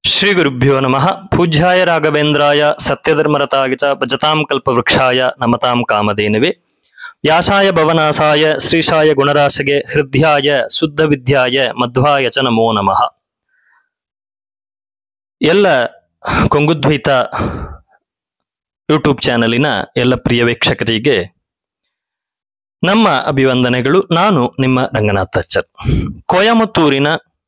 ಶ್ರೀ ಗುರುಭ್ಯೋ ನಮಃ ಪೂಜ್ಯಾಯ ರಾಘವೇಂದ್ರಾಯ ಸತ್ಯಧರ್ಮರತಾಯ ಚ ಭಜತಾಂ ಕಲ್ಪವೃಕ್ಷಾಯ ನಮತಾಂ ಕಾಮಧೇನವೇ ವ್ಯಾಸಾಯ ಭವನಾಸಾಯ ಶ್ರೀಶಾಯ ಗುಣರಾಶಗೆ ಹೃದಯಾಯ ಶುದ್ಧ ವಿದ್ಯಾಯ ಮಧ್ವಾಯ ಚ ನಮೋ ನಮಃ ಎಲ್ಲ ಕೊಂಗುದ್ವೈತ ಯೂಟ್ಯೂಬ್ ಚಾನಲಿನ ಎಲ್ಲ ಪ್ರಿಯ ವೀಕ್ಷಕರಿಗೆ ನಮ್ಮ ಅಭಿವಂದನೆಗಳು ನಾನು ನಿಮ್ಮ ರಂಗನಾಥ್ ಅಚ್ಚರ್ ಕೊಯಮತ್ತೂರಿನ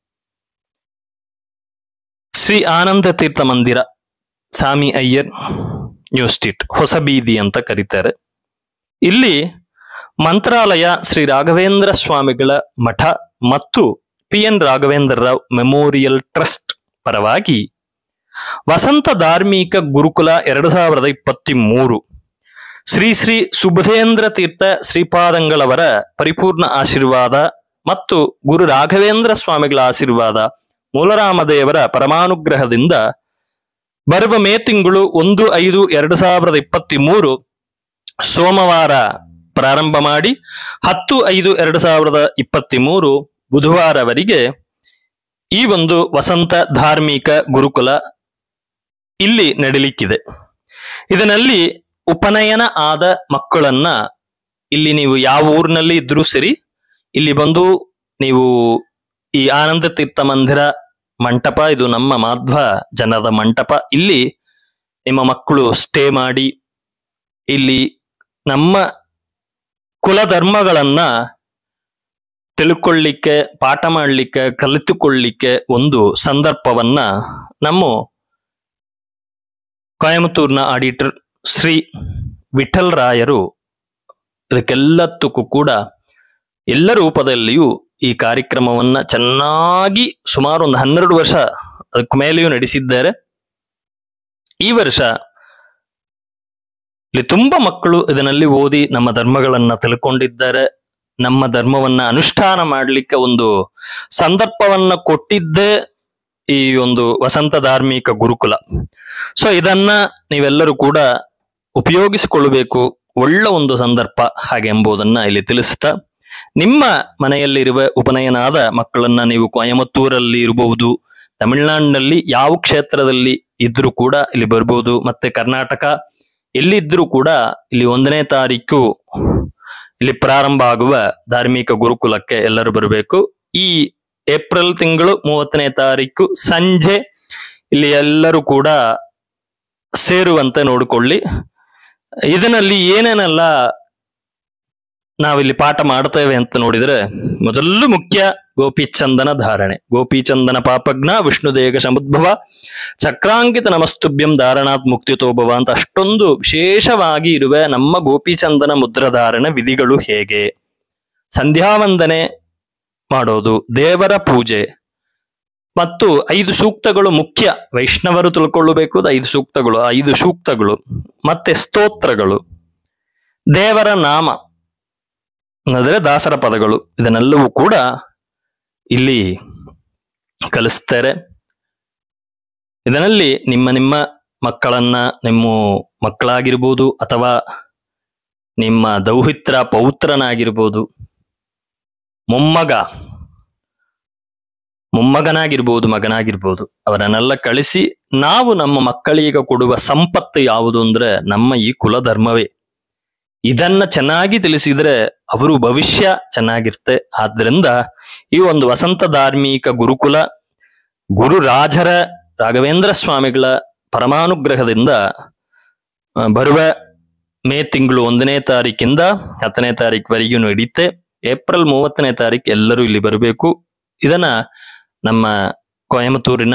ಶ್ರೀ ಆನಂದ ತೀರ್ಥ ಮಂದಿರ ಸಾಮಿ ಅಯ್ಯರ್ ನ್ಯೂ ಸ್ಟ್ರೀಟ್ ಹೊಸ ಬೀದಿ ಅಂತ ಕರೀತಾರೆ ಇಲ್ಲಿ ಮಂತ್ರಾಲಯ ಶ್ರೀ ರಾಘವೇಂದ್ರ ಸ್ವಾಮಿಗಳ ಮಠ ಮತ್ತು P N Raghavendra Rao memorial trust ಪರವಾಗಿ ವಸಂತ ಧಾರ್ಮಿಕ ಗುರುಕುಲ ಎರಡು ಸಾವಿರದ ಇಪ್ಪತ್ತ್ಮೂರು ಶ್ರೀ ಶ್ರೀ ಸುಬುಧೇಂದ್ರ ತೀರ್ಥ ಶ್ರೀಪಾದಂಗಳವರ ಪರಿಪೂರ್ಣ ಆಶೀರ್ವಾದ ಮತ್ತು ಗುರು ರಾಘವೇಂದ್ರ ಸ್ವಾಮಿಗಳ ಆಶೀರ್ವಾದ ಮೂಲರಾಮದೇವರ ಪರಮಾನುಗ್ರಹದಿಂದ ಬರುವ ಮೇ ತಿಂಗಳು ಒಂದು ಐದು ಎರಡು ಸಾವಿರದ ಇಪ್ಪತ್ತ್ಮೂರು ಸೋಮವಾರ ಪ್ರಾರಂಭ ಮಾಡಿ ಹತ್ತು ಐದು ಎರಡು ಸಾವಿರದ ಇಪ್ಪತ್ತ್ಮೂರು ಬುಧವಾರವರೆಗೆ ಈ ಒಂದು ವಸಂತ ಧಾರ್ಮಿಕ ಗುರುಕುಲ ಇಲ್ಲಿ ನಡೀಲಿಕ್ಕಿದೆ ಇದರಲ್ಲಿ ಉಪನಯನ ಆದ ಮಕ್ಕಳನ್ನ ಇಲ್ಲಿ ನೀವು ಯಾವ ಊರಿನಲ್ಲಿ ಇದ್ರೂ ಸರಿ ಇಲ್ಲಿ ಬಂದು ನೀವು ಈ ಆನಂದ ತೀರ್ಥ ಮಂದಿರ ಮಂಟಪ ಇದು ನಮ್ಮ ಮಾಧ್ವ ಜನದ ಮಂಟಪ ಇಲ್ಲಿ ನಿಮ್ಮ ಮಕ್ಕಳು ಸ್ಟೇ ಮಾಡಿ ಇಲ್ಲಿ ನಮ್ಮ ಕುಲಧರ್ಮಗಳನ್ನ ತಿಳ್ಕೊಳ್ಳಿಕ್ಕೆ ಪಾಠ ಮಾಡಲಿಕ್ಕೆ ಕಲಿತುಕೊಳ್ಳಿಕ್ಕೆ ಒಂದು ಸಂದರ್ಭವನ್ನ ನಮ್ಮ ಕೊಯಮತ್ತೂರಿನ ಆಡಿಟರ್ ಶ್ರೀ ವಿಠಲ್ ರಾಯರು ಇದಕ್ಕೆಲ್ಲದಕ್ಕೂ ಕೂಡ ಎಲ್ಲ ರೂಪದಲ್ಲಿಯೂ ಈ ಕಾರ್ಯಕ್ರಮವನ್ನ ಚೆನ್ನಾಗಿ ಸುಮಾರು ಒಂದು ಹನ್ನೆರಡು ವರ್ಷ ಅದಕ್ಕೆ ಮೇಲೆಯೂ ನಡೆಸಿದ್ದಾರೆ ಈ ವರ್ಷ ಇಲ್ಲಿ ತುಂಬಾ ಮಕ್ಕಳು ಇದರಲ್ಲಿ ಓದಿ ನಮ್ಮ ಧರ್ಮಗಳನ್ನ ತಿಳ್ಕೊಂಡಿದ್ದಾರೆ ನಮ್ಮ ಧರ್ಮವನ್ನ ಅನುಷ್ಠಾನ ಮಾಡಲಿಕ್ಕೆ ಒಂದು ಸಂದರ್ಭವನ್ನ ಕೊಟ್ಟಿದ್ದೇ ಈ ಒಂದು ವಸಂತ ಧಾರ್ಮಿಕ ಗುರುಕುಲ ಸೊ ಇದನ್ನ ನೀವೆಲ್ಲರೂ ಕೂಡ ಉಪಯೋಗಿಸಿಕೊಳ್ಳಬೇಕು ಒಳ್ಳೆ ಒಂದು ಸಂದರ್ಭ ಹಾಗೆ ಎಂಬುದನ್ನ ಇಲ್ಲಿ ತಿಳಿಸ್ತಾ ನಿಮ್ಮ ಮನೆಯಲ್ಲಿರುವ ಉಪನಯನಾದ ಮಕ್ಕಳನ್ನ ನೀವು ಕೊಯಮತ್ತೂರಲ್ಲಿ ಇರಬಹುದು ತಮಿಳುನಾಡಿನಲ್ಲಿ ಯಾವ ಕ್ಷೇತ್ರದಲ್ಲಿ ಇದ್ರೂ ಕೂಡ ಇಲ್ಲಿ ಬರ್ಬೋದು ಮತ್ತೆ ಕರ್ನಾಟಕ ಎಲ್ಲಿದ್ರೂ ಕೂಡ ಇಲ್ಲಿ ಒಂದನೇ ತಾರೀಕು ಇಲ್ಲಿ ಪ್ರಾರಂಭ ಆಗುವ ಧಾರ್ಮಿಕ ಗುರುಕುಲಕ್ಕೆ ಎಲ್ಲರೂ ಬರಬೇಕು ಈ ಏಪ್ರಿಲ್ ತಿಂಗಳು ಮೂವತ್ತನೇ ತಾರೀಕು ಸಂಜೆ ಇಲ್ಲಿ ಎಲ್ಲರೂ ಕೂಡ ಸೇರುವಂತೆ ನೋಡಿಕೊಳ್ಳಿ ಇದರಲ್ಲಿ ಏನೇನೆಲ್ಲ ನಾವಿಲ್ಲಿ ಪಾಠ ಮಾಡ್ತೇವೆ ಅಂತ ನೋಡಿದ್ರೆ ಮೊದಲು ಮುಖ್ಯ ಗೋಪಿಚಂದನ ಧಾರಣೆ ಗೋಪಿಚಂದನ ಪಾಪಜ್ಞ ವಿಷ್ಣುದೇಗ ಸಮುದ್ಭವ ಚಕ್ರಾಂಕಿತ ನಮಸ್ತುಭ್ಯಂ ಧಾರಣಾತ್ ಮುಕ್ತಿತೋಭವ ಅಂತ ಅಷ್ಟೊಂದು ವಿಶೇಷವಾಗಿ ಇರುವ ನಮ್ಮ ಗೋಪಿಚಂದನ ಮುದ್ರಧಾರಣೆ ವಿಧಿಗಳು ಹೇಗೆ ಸಂಧ್ಯಾವಂದನೆ ಮಾಡೋದು ದೇವರ ಪೂಜೆ ಮತ್ತು ಐದು ಸೂಕ್ತಗಳು ಮುಖ್ಯ ವೈಷ್ಣವರು ತಿಳ್ಕೊಳ್ಳಬೇಕು ಅದು ಐದು ಸೂಕ್ತಗಳು ಆ ಐದು ಸೂಕ್ತಗಳು ಮತ್ತೆ ಸ್ತೋತ್ರಗಳು ದೇವರ ನಾಮ ಅಂದರೆ ದಾಸರ ಪದಗಳು ಇದನ್ನೆಲ್ಲವೂ ಕೂಡ ಇಲ್ಲಿ ಕಲಿಸ್ತಾರೆ ಇದರಲ್ಲಿ ನಿಮ್ಮ ನಿಮ್ಮ ಮಕ್ಕಳನ್ನ ನಿಮ್ಮ ಮಕ್ಕಳಾಗಿರ್ಬೋದು ಅಥವಾ ನಿಮ್ಮ ದೌಹಿತ್ರ ಪೌತ್ರನಾಗಿರ್ಬೋದು ಮೊಮ್ಮಗ ಮೊಮ್ಮಗನಾಗಿರ್ಬೋದು ಮಗನಾಗಿರ್ಬೋದು ಅವರನ್ನೆಲ್ಲ ಕಳಿಸಿ ನಾವು ನಮ್ಮ ಮಕ್ಕಳಿಗೆ ಕೊಡುವ ಸಂಪತ್ತು ಯಾವುದು ಅಂದ್ರೆ ನಮ್ಮ ಈ ಕುಲಧರ್ಮವೇ ಇದನ್ನ ಚೆನ್ನಾಗಿ ತಿಳಿಸಿದ್ರೆ ಅವರು ಭವಿಷ್ಯ ಚೆನ್ನಾಗಿರುತ್ತೆ ಆದ್ರಿಂದ ಈ ಒಂದು ವಸಂತ ಧಾರ್ಮಿಕ ಗುರುಕುಲ ಗುರು ರಾಜರ ರಾಘವೇಂದ್ರ ಸ್ವಾಮಿಗಳ ಪರಮಾನುಗ್ರಹದಿಂದ ಆ, ಬರುವ ಮೇ ತಿಂಗಳು ಒಂದನೇ ತಾರೀಕಿಂದ ಹತ್ತನೇ ತಾರೀಕುವರೆಗೂ ನಡೆಯುತ್ತೆ ಏಪ್ರಿಲ್ ಮೂವತ್ತನೇ ತಾರೀಕು ಎಲ್ಲರೂ ಇಲ್ಲಿ ಬರಬೇಕು ಇದನ್ನ ನಮ್ಮ ಕೊಯಮತ್ತೂರಿನ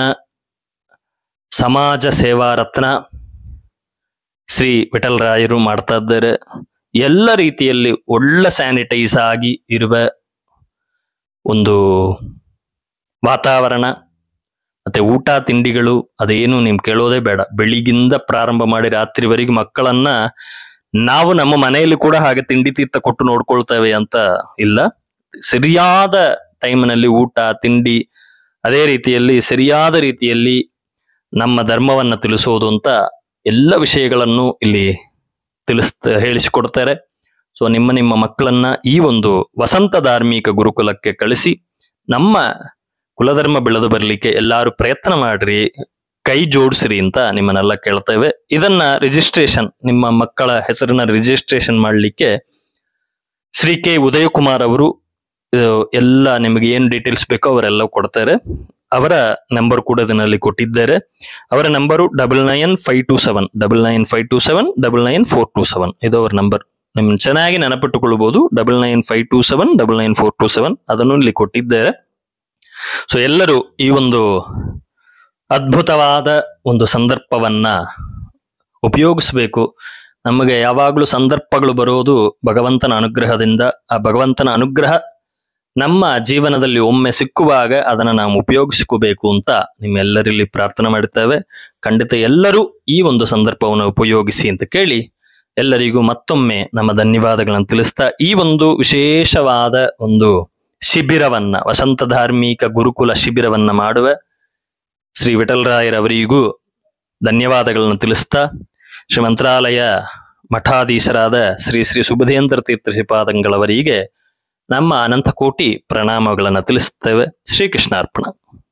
ಸಮಾಜ ಸೇವಾ ರತ್ನ ಶ್ರೀ ವಿಠಲ್ ರಾಯರು ಮಾಡ್ತಾ ಇದ್ದಾರೆ ಎಲ್ಲ ರೀತಿಯಲ್ಲಿ ಒಳ್ಳೆ ಸ್ಯಾನಿಟೈಸ್ ಆಗಿ ಇರುವ ಒಂದು ವಾತಾವರಣ ಮತ್ತೆ ಊಟ ತಿಂಡಿಗಳು ಅದೇನು ನಿಮ್ ಕೇಳೋದೇ ಬೇಡ ಬೆಳಿಗಿಂದ ಪ್ರಾರಂಭ ಮಾಡಿ ರಾತ್ರಿವರೆಗೆ ಮಕ್ಕಳನ್ನ ನಾವು ನಮ್ಮ ಮನೆಯಲ್ಲಿ ಕೂಡ ಹಾಗೆ ತಿಂಡಿ ತೀರ್ಥ ಕೊಟ್ಟು ನೋಡ್ಕೊಳ್ತೇವೆ ಅಂತ ಇಲ್ಲ ಸರಿಯಾದ ಟೈಮ್ನಲ್ಲಿ ಊಟ ತಿಂಡಿ ಅದೇ ರೀತಿಯಲ್ಲಿ ಸರಿಯಾದ ರೀತಿಯಲ್ಲಿ ನಮ್ಮ ಧರ್ಮವನ್ನ ತಿಳಿಸೋದು ಅಂತ ಎಲ್ಲ ವಿಷಯಗಳನ್ನು ಇಲ್ಲಿ ತಿಳಿಸ್ ಹೇಳಿಸಿಕೊಡ್ತಾರೆ ಸೊ ನಿಮ್ಮ ನಿಮ್ಮ ಮಕ್ಕಳನ್ನ ಈ ಒಂದು ವಸಂತ ಧಾರ್ಮಿಕ ಗುರುಕುಲಕ್ಕೆ ಕಳಿಸಿ ನಮ್ಮ ಕುಲಧರ್ಮ ಬೆಳೆದು ಬರಲಿಕ್ಕೆ ಎಲ್ಲಾರು ಪ್ರಯತ್ನ ಮಾಡ್ರಿ ಕೈ ಜೋಡಿಸ್ರಿ ಅಂತ ನಿಮ್ಮನ್ನೆಲ್ಲ ಕೇಳ್ತೇವೆ ಇದನ್ನ ರಿಜಿಸ್ಟ್ರೇಷನ್ ನಿಮ್ಮ ಮಕ್ಕಳ ಹೆಸರನ್ನ ರಿಜಿಸ್ಟ್ರೇಷನ್ ಮಾಡಲಿಕ್ಕೆ ಶ್ರೀ ಕೆ ಉದಯಕುಮಾರ್ ಅವರು ಇದು ಎಲ್ಲ ನಿಮಗೆ ಏನ್ ಡೀಟೇಲ್ಸ್ ಬೇಕೋ ಅವರೆಲ್ಲ ಕೊಡ್ತಾರೆ ಅವರ ನಂಬರ್ ಕೂಡ ಇದರಲ್ಲಿ ಕೊಟ್ಟಿದ್ದಾರೆ ಅವರ number double nine five two seven double nine five two seven double nine four two seven ಇದು ಅವರ ನಂಬರ್ ನಿಮ್ಮನ್ನು ಚೆನ್ನಾಗಿ ನೆನಪಿಟ್ಟುಕೊಳ್ಬಹುದು double nine five two seven double nine four two seven ಅದನ್ನು ಇಲ್ಲಿ ಕೊಟ್ಟಿದ್ದಾರೆ ಸೊ ಎಲ್ಲರೂ ಈ ಒಂದು ಅದ್ಭುತವಾದ ಒಂದು ಸಂದರ್ಭವನ್ನ ಉಪಯೋಗಿಸಬೇಕು ನಮಗೆ ಯಾವಾಗಲೂ ಸಂದರ್ಭಗಳು ಬರೋದು ಭಗವಂತನ ಅನುಗ್ರಹದಿಂದ ಆ ಭಗವಂತನ ಅನುಗ್ರಹ ನಮ್ಮ ಜೀವನದಲ್ಲಿ ಒಮ್ಮೆ ಸಿಕ್ಕುವಾಗ ಅದನ್ನು ನಾವು ಉಪಯೋಗಿಸ್ಕೋಬೇಕು ಅಂತ ನಿಮ್ಮೆಲ್ಲರಲ್ಲಿ ಪ್ರಾರ್ಥನೆ ಮಾಡುತ್ತೇವೆ ಖಂಡಿತ ಎಲ್ಲರೂ ಈ ಒಂದು ಸಂದರ್ಭವನ್ನು ಉಪಯೋಗಿಸಿ ಅಂತ ಕೇಳಿ ಎಲ್ಲರಿಗೂ ಮತ್ತೊಮ್ಮೆ ನಮ್ಮ ಧನ್ಯವಾದಗಳನ್ನು ತಿಳಿಸ್ತಾ ಈ ಒಂದು ವಿಶೇಷವಾದ ಒಂದು ಶಿಬಿರವನ್ನ ವಸಂತ ಧಾರ್ಮಿಕ ಗುರುಕುಲ ಶಿಬಿರವನ್ನ ಮಾಡುವ ಶ್ರೀ ವಿಠಲರಾಯರವರಿಗೂ ಧನ್ಯವಾದಗಳನ್ನು ತಿಳಿಸ್ತಾ ಶ್ರೀ ಮಂತ್ರಾಲಯ ಮಠಾಧೀಶರಾದ ಶ್ರೀ ಶ್ರೀ ಸುಬುಧೇಂದ್ರ ತೀರ್ಥ ಶ್ರೀಪಾದಂಗಳವರಿಗೆ ನಮ್ಮ ಅನಂತಕೋಟಿ ಪ್ರಣಾಮಗಳನ್ನು ತಿಳಿಸ್ತೇವೆ ಶ್ರೀಕೃಷ್ಣಾರ್ಪಣ